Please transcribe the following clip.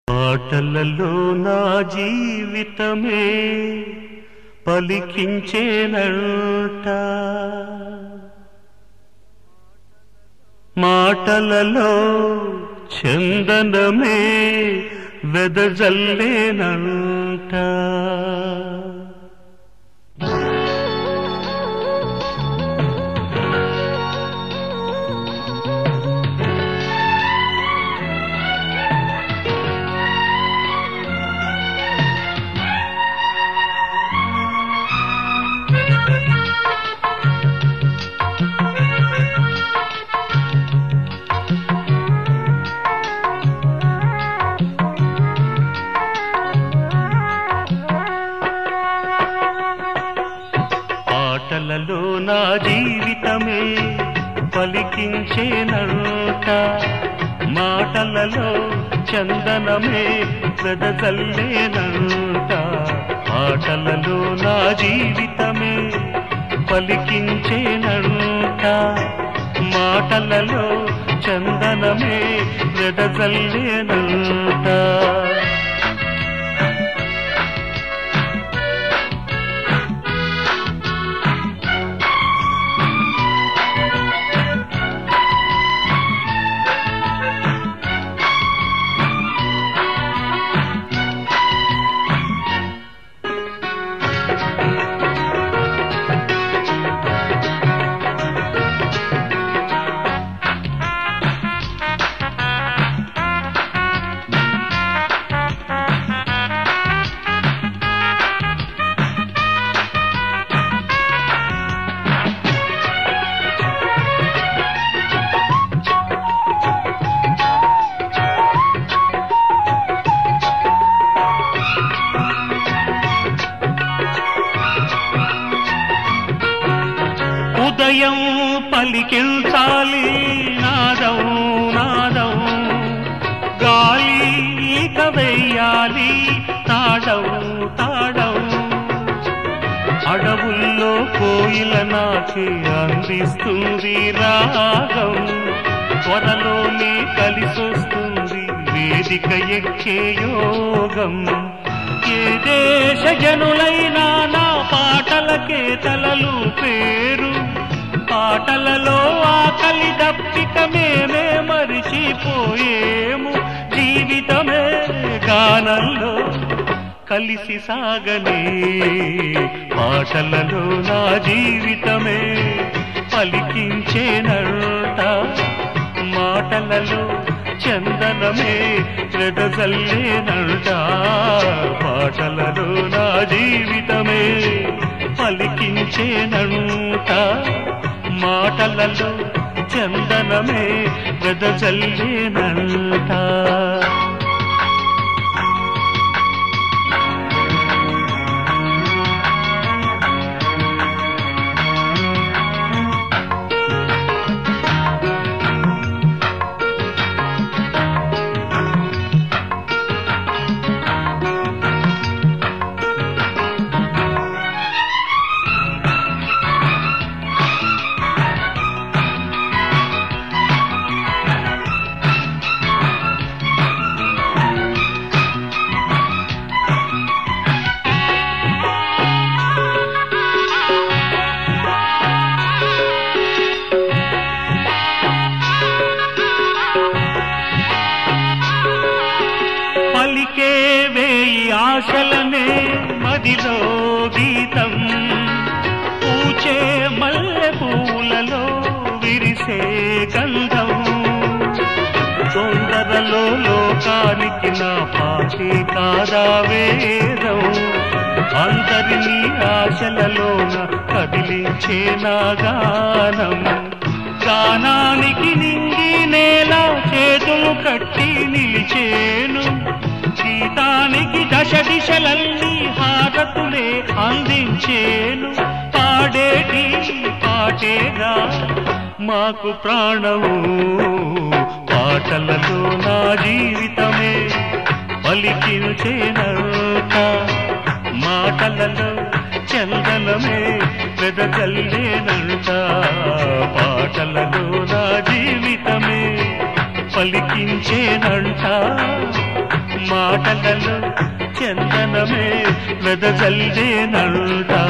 పాటలలో నా జీవితమే పలికించేనంట మాటలలో చందనమే వెదజల్లేనంట పాటలలో నా జీవితమే పలికించేనంట మాటలలో చందనమే వెదజల్లేనంట పాటలలో నా జీవితమే పలికించేనంట మాటలలో చందనమే వెదజల్లేనంట ఉదయం పలికించాలి నాదం నాదం గాలి ఈక వెయ్యాలి తాడవు తాడవు అడవుల్లో కోయిల నాకి అందిస్తుంది రాగం త్వరలోనే కలిసొస్తుంది వేదిక ఎక్కే యోగం ఏ దేశ జనులైనా నా పాటలకే తలలు పేరు పాటలలో ఆకలి దప్పిక మేమే మరిచిపోయేము జీవితమే గానంలో కలిసి సాగనే పాటలలో నా జీవితమే పలికించేనంట మాటలలో చందనమే వెదజల్లేనంట పాటలలో నా జీవితమే పలికించేనంట మాటలలో చందనమే వెదజల్లేనంట పలికే వేయి ఆశలనే మదిలో గీతం పూచే మల్లె పూలలో విరిసే గంధం తొందరలో లోకానికి నా పాటి కాదా వేదం అందరినీ ఆశలలోన కదిలించే నా గానం గానానికి నింగి నేల చేతులు కట్టి నిలిచేను గీతానికి దశ దిశలన్నీ హారతులే అందించేను పాడేటి పాటేగా మాకు ప్రాణము పాటలలో నా జీవితమే పలికించేనంట మాటలలో చందనమే వెదజల్లేనంట పాటలలో నా జీవితమే పలికించేనంట మాటలలో చందనమే వెదజల్లేనంట